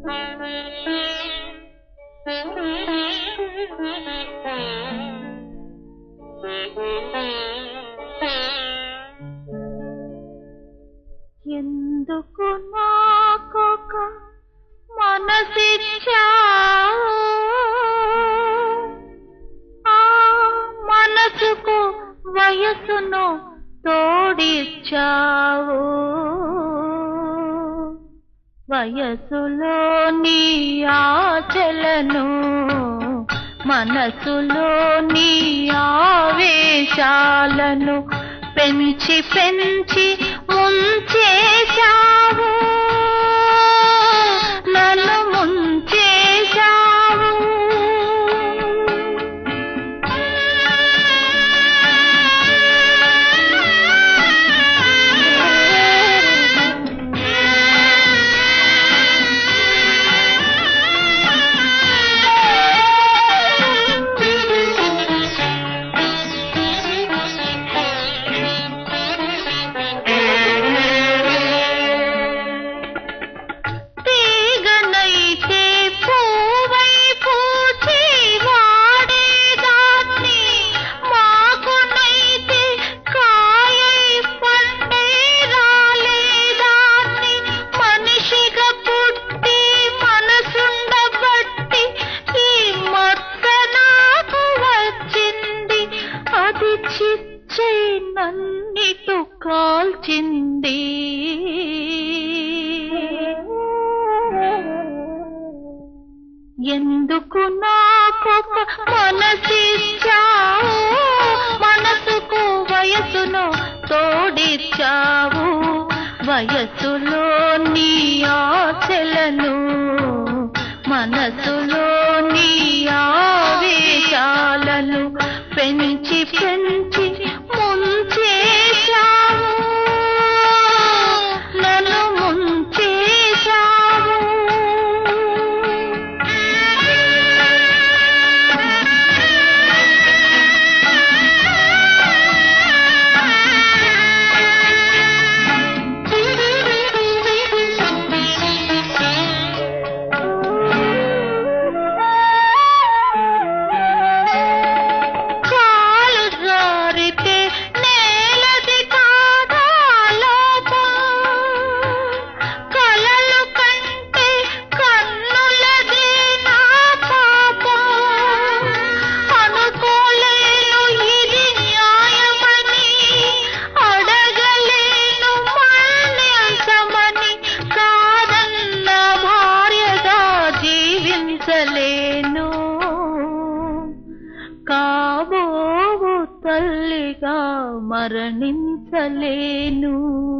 ఎందుకు నాకొక మనసిచ్చావు ఆ మనసుకు వయసును తోడిచ్చావు వయసులో నీ ఆచలను మనసులో నీ ఆవేశాలను పెంచి పెంచి ముంచేశావు నన్ను ముంచేశావు తీగనైతే పూవై పూచి వాడేదాన్ని మాకునైతే కాయై పండే రాలేదాన్ని మనిషిగా పుట్టి మనసుండబట్టి ఈ మత్త నాకు వచ్చింది అది చిచ్చై నన్నిటు కాల్చింది ఎందుకు నాకొక మనసిచ్చావు మనసుకు వయసును తోడిచ్చావు వయసులో నీ ఆశలను మనసులో నీ ఆవేశాలను పెంచి పెంచి ముంచేశావు నన్ను ముంచేశావు కాలు జారితే నేలది కాదా లోపం కలలు కంటే కన్నులది నా పాపం అనుకోలేను ఇది న్యాయమని అడగలేను మన్నించమని కాదన్న భార్యగా జీవించలేను కాబోవు తల్లిగా మరణించలేను